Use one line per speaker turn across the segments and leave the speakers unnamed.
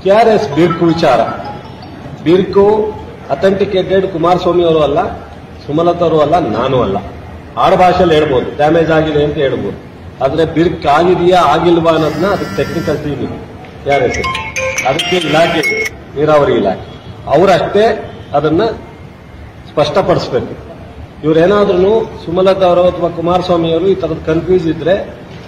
K R S ಬಿರ್ಕು ವಿಚಾರ ಬಿರ್ಕು authenticated Kumaraswamy ಅವರು ಅಲ್ಲ ಸುಮಲತಾ ಅವರು ಅಲ್ಲ ನಾನು ಅಲ್ಲ ಆಡುಭಾಷೆಯಲ್ಲಿ ಹೇಳ್ಬೋದು ಡ್ಯಾಮೇಜ್ ಆಗಿದೆ ಅಂತ ಹೇಳ್ಬೋದು ಆದ್ರೆ ಬಿರ್ಕ್ ಆಗಿದೆಯಾ ಆಗಿಲ್ವಾ ಅನ್ನೋದನ್ನ ಅದಕ್ಕೆ ಟೆಕ್ನಿಕಲ್ ಟೀಮ್ ಇದೆ ಕೆ ಆರ್ ಎಸ್ ಅದಕ್ಕೆ ಇಲಾಖೆ ಇದೆ, ನೀರಾವರಿ ಇಲಾಖೆ ಅವರಷ್ಟೇ ಅದನ್ನ ಸ್ಪಷ್ಟಪಡಿಸ್ಬೇಕು ಇವರೇನಾದ್ರೂ ಸುಮಲತಾ ಅವರು ಅಥವಾ ಕುಮಾರಸ್ವಾಮಿ ಅವರು ಈ ತರದ ಕನ್ಫ್ಯೂಸ್ ಇದ್ರೆ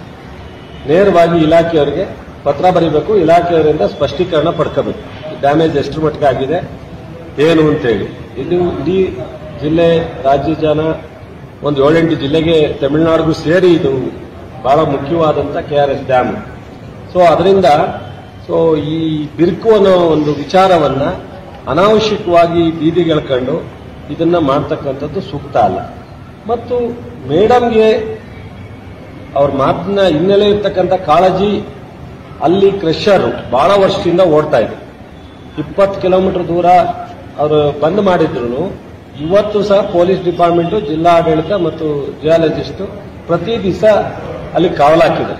ನೇರವಾಗಿ ಇಲಾಖೆಯವರಿಗೆ ಪತ್ರ ಬರೀಬೇಕು ಇಲಾಖೆಯವರಿಂದ ಸ್ಪಷ್ಟೀಕರಣ ಪಡ್ಕೋಬೇಕು ಡ್ಯಾಮೇಜ್ ಎಷ್ಟು ಮಟ್ಟಿಗೆ ಆಗಿದೆ ಏನು ಅಂತೇಳಿ ಇದು ಇಡೀ ಜಿಲ್ಲೆ ರಾಜ್ಯ ಜನ ಒಂದು ಏಳೆಂಟು ಜಿಲ್ಲೆಗೆ ತಮಿಳುನಾಡಿಗೂ ಸೇರಿ ಇದು ಬಹಳ ಮುಖ್ಯವಾದಂತ K R S dam so ಅದರಿಂದ ಸೊ ಈ ಬಿರ್ಕು ಅನ್ನೋ ಒಂದು ವಿಚಾರವನ್ನ ಅನಾವಶ್ಯಕವಾಗಿ ಬೀದಿಗೆಳ್ಕೊಂಡು ಇದನ್ನ ಮಾಡ್ತಕ್ಕಂಥದ್ದು ಸೂಕ್ತ ಅಲ್ಲ ಮತ್ತು ಮೇಡಮ್ಗೆ ಅವ್ರ ಮಾತಿನ ಹಿನ್ನೆಲೆ ಇರ್ತಕ್ಕಂಥ ಕಾಳಜಿ ಅಲ್ಲಿ ಕ್ರಷರ್ ಬಹಳ ವರ್ಷದಿಂದ ಓಡ್ತಾ ಇದೆ ಇಪ್ಪತ್ತು ಕಿಲೋಮೀಟರ್ ದೂರ ಅವರು ಬಂದ್ ಮಾಡಿದ್ರು ಇವತ್ತು ಸಹ ಪೊಲೀಸ್ ಡಿಪಾರ್ಟ್ಮೆಂಟ್ ಜಿಲ್ಲಾ ಆಡಳಿತ ಮತ್ತು ಜಿಯಾಲಜಿಸ್ಟ್ ಪ್ರತಿ ದಿವಸ ಅಲ್ಲಿ ಕಾವಲಾಕಿದ್ದಾರೆ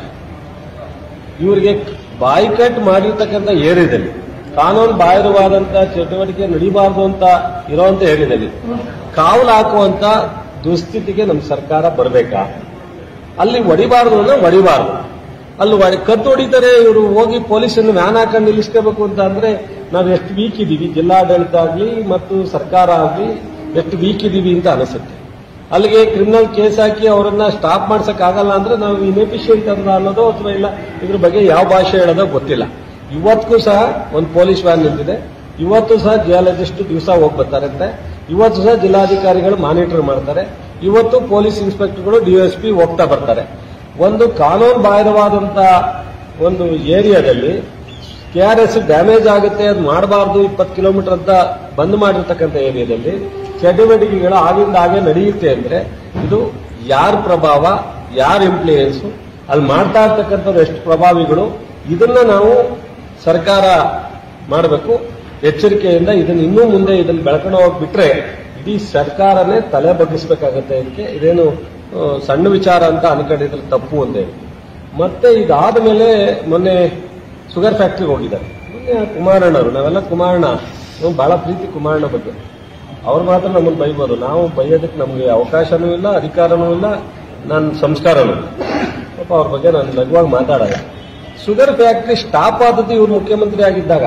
ಇವರಿಗೆ ಬಾಯ್ಕಟ್ ಮಾಡಿರ್ತಕ್ಕಂಥ ಏರಿಯಾದಲ್ಲಿ ಕಾನೂನು ಬಾಹಿರವಾದಂತ ಚಟುವಟಿಕೆ ನಡೀಬಾರದು ಅಂತ ಇರುವಂತ ಏರಿಯಾದಲ್ಲಿ ಕಾವಲು ಹಾಕುವಂತ ದುಸ್ಥಿತಿಗೆ ನಮ್ಮ ಸರ್ಕಾರ ಬರಬೇಕಾ ಅಲ್ಲಿ ಹೊಡಿಬಾರ್ದು ಅಂದ್ರೆ ಹೊಡಿಬಾರ್ದು ಅಲ್ಲಿ ಹೊಡಿ- ಕತ್ತು ಹೊಡಿತಾರೆ ಇವರು ಹೋಗಿ ಪೊಲೀಸನ್ನು ವ್ಯಾನ್ ಹಾಕೊಂಡು ನಿಲ್ಲಿಸ್ಕೋಬೇಕು ಅಂತ ಅಂದ್ರೆ ನಾವು ಎಷ್ಟು ವೀಕ್ ಇದೀವಿ ಜಿಲ್ಲಾಡಳಿತ ಆಗ್ಲಿ ಮತ್ತು ಸರ್ಕಾರ ಆಗ್ಲಿ ಎಷ್ಟು ವೀಕ್ ಇದೀವಿ ಅಂತ ಅನಿಸುತ್ತೆ ಅಲ್ಲಿಗೆ ಕ್ರಿಮಿನಲ್ ಕೇಸ್ ಹಾಕಿ ಅವರನ್ನ ಸ್ಟಾಪ್ ಮಾಡ್ಸಕ್ ಆಗಲ್ಲ ಅಂದ್ರೆ ನಾವು ಇನ್ಎಫಿಷಿಯಂಟ್ ಅಂತ ಅನ್ನೋದು ಅಥವಾ ಇಲ್ಲ ಇದ್ರ ಬಗ್ಗೆ ಯಾವ ಭಾಷೆ ಹೇಳೋದೋ ಗೊತ್ತಿಲ್ಲ ಇವತ್ತಿಗೂ ಸಹ ಒಂದು ಪೊಲೀಸ್ ವ್ಯಾನ್ ನಿಂತಿದೆ ಇವತ್ತು ಸಹ ಜಿಯಾಲಜಿಸ್ಟ್ ದಿವಸ ಹೋಗಿ ಬರ್ತಾರಂತೆ ಇವತ್ತು ಸಹ ಜಿಲ್ಲಾಧಿಕಾರಿಗಳು ಮಾನಿಟರ್ ಮಾಡ್ತಾರೆ ಇವತ್ತು ಪೊಲೀಸ್ ಇನ್ಸ್ಪೆಕ್ಟರ್ಗಳು ಡಿಎಸ್ಪಿ ಹೋಗ್ತಾ ಬರ್ತಾರೆ ಒಂದು ಕಾನೂನು ಬಾಹಿರವಾದಂತ ಒಂದು ಏರಿಯಾದಲ್ಲಿ ಕೆಆರ್ಎಸ್ ಡ್ಯಾಮೇಜ್ ಆಗುತ್ತೆ ಅದು ಮಾಡಬಾರ್ದು ಇಪ್ಪತ್ತು ಕಿಲೋಮೀಟರ್ ಅಂತ ಬಂದ್ ಮಾಡಿರ್ತಕ್ಕಂಥ ಏರಿಯಾದಲ್ಲಿ ಚಟುವಟಿಕೆಗಳು ಆಗಿಂದ ಹಾಗೆ ನಡೆಯುತ್ತೆ ಅಂದ್ರೆ ಇದು ಯಾರ ಪ್ರಭಾವ ಯಾರ ಇನ್ಫ್ಲೂಯೆನ್ಸ್ ಅಲ್ಲಿ ಮಾಡ್ತಾ ಇರ್ತಕ್ಕಂಥವ್ರು ಎಷ್ಟು ಪ್ರಭಾವಿಗಳು ಇದನ್ನ ನಾವು ಸರ್ಕಾರ ಮಾಡಬೇಕು ಎಚ್ಚರಿಕೆಯಿಂದ ಇದನ್ನ ಇನ್ನೂ ಮುಂದೆ ಇದನ್ನ ಬೆಳ್ಕೊಂಡು ಹೋಗ್ಬಿಟ್ರೆ ಇಡೀ ಸರ್ಕಾರನೇ ತಲೆ ಬಗ್ಗಿಸ್ಬೇಕಾಗತ್ತೆ ಇದಕ್ಕೆ ಇದೇನು ಆ, ಸಣ್ಣ ವಿಚಾರ ಅಂತ ಅನ್ಕೊಂಡಿದ್ರೆ ತಪ್ಪು ಒಂದೇ ಮತ್ತೆ ಇದಾದ ಮೇಲೆ ಮೊನ್ನೆ ಶುಗರ್ ಫ್ಯಾಕ್ಟ್ರಿಗೆ ಹೋಗಿದ್ದಾರೆ ಮೊನ್ನೆ ಕುಮಾರಣ್ಣವರು ನಾವೆಲ್ಲ ಕುಮಾರಣ್ಣ ನಾವು ಬಹಳ ಪ್ರೀತಿ ಕುಮಾರಣ್ಣ ಬಗ್ಗೆ ಅವ್ರು ಮಾತ್ರ ನಮ್ಮನ್ನು ಬೈಬೋದು ನಾವು ಬೈಯೋದಕ್ಕೆ ನಮಗೆ ಅವಕಾಶನೂ ಇಲ್ಲ ಅಧಿಕಾರನೂ ಇಲ್ಲ ನನ್ನ ಸಂಸ್ಕಾರನೂ ಇಲ್ಲ ಪಾಪ ಅವ್ರ ಬಗ್ಗೆ ನಾನು ಲಘುವಾಗಿ ಮಾತಾಡಲ್ಲ ಶುಗರ್ ಫ್ಯಾಕ್ಟ್ರಿ ಸ್ಟಾಪ್ ಆದದ್ದು ಇವ್ರು ಮುಖ್ಯಮಂತ್ರಿ ಆಗಿದ್ದಾಗ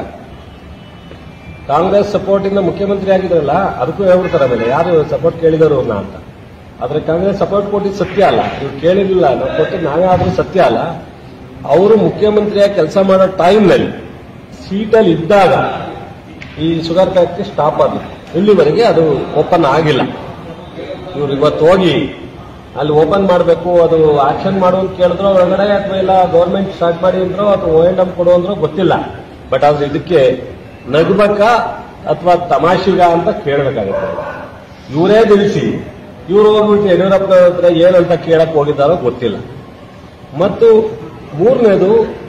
ಕಾಂಗ್ರೆಸ್ ಸಪೋರ್ಟ್ ಇಂದ ಮುಖ್ಯಮಂತ್ರಿ ಆಗಿದ್ರಲ್ಲ ಅದಕ್ಕೂ ಹೇಳ್ಬಿಡ್ತಾರೆ ಆಮೇಲೆ ಯಾರು ಸಪೋರ್ಟ್ ಕೇಳಿದರು ಅವ್ರನ್ನ ಅಂತ ಆದ್ರೆ ಕಾಂಗ್ರೆಸ್ ಸಪೋರ್ಟ್ ಕೊಟ್ಟಿದ್ದು ಸತ್ಯ ಅಲ್ಲ ಇವ್ರು ಕೇಳಿರ್ಲಿಲ್ಲ ನಾವು ಕೊಟ್ಟಿದ್ದು ನಾವೇ ಆದ್ರೂ ಸತ್ಯ ಅಲ್ಲ ಅವರು ಮುಖ್ಯಮಂತ್ರಿಯಾಗಿ ಕೆಲಸ ಮಾಡೋ ಟೈಮ್ನಲ್ಲಿ ಸೀಟಲ್ಲಿ ಇದ್ದಾಗ ಈ ಶುಗರ್ ಫ್ಯಾಕ್ಟ್ರಿ ಸ್ಟಾಪ್ ಆದ್ಲು ಇಲ್ಲಿವರೆಗೆ ಅದು ಓಪನ್ ಆಗಿಲ್ಲ ಇವ್ರು ಇವತ್ತು ಹೋಗಿ ಅಲ್ಲಿ ಓಪನ್ ಮಾಡಬೇಕು ಅದು ಆಕ್ಷನ್ ಮಾಡು ಅಂತ ಕೇಳಿದ್ರು ಒಳಗಡೆ ಅಥವಾ ಇಲ್ಲ ಗೌರ್ಮೆಂಟ್ ಸ್ಟಾರ್ಟ್ ಮಾಡಿ ಅಂದ್ರು ಅಥವಾ ಓ ಎಂಡ್ ಎಂ ಕೊಡು ಅಂದ್ರು ಗೊತ್ತಿಲ್ಲ ಬಟ್ ಆದ್ರೆ ಇದಕ್ಕೆ ನಗ್ಬೇಕಾ ಅಥವಾ ತಮಾಷಿಗ ಅಂತ ಕೇಳಬೇಕಾಗುತ್ತೆ ಇವರೇ ನಿಲ್ಲಿಸಿ ಇವರು ಹೋಗ್ಬಿಟ್ಟು ಯಡಿಯೂರಪ್ಪ ಹತ್ರ ಏನಂತ ಕೇಳಕ್ ಹೋಗಿದ್ದಾರೋ ಗೊತ್ತಿಲ್ಲ ಮತ್ತು ಮೂರನೇದು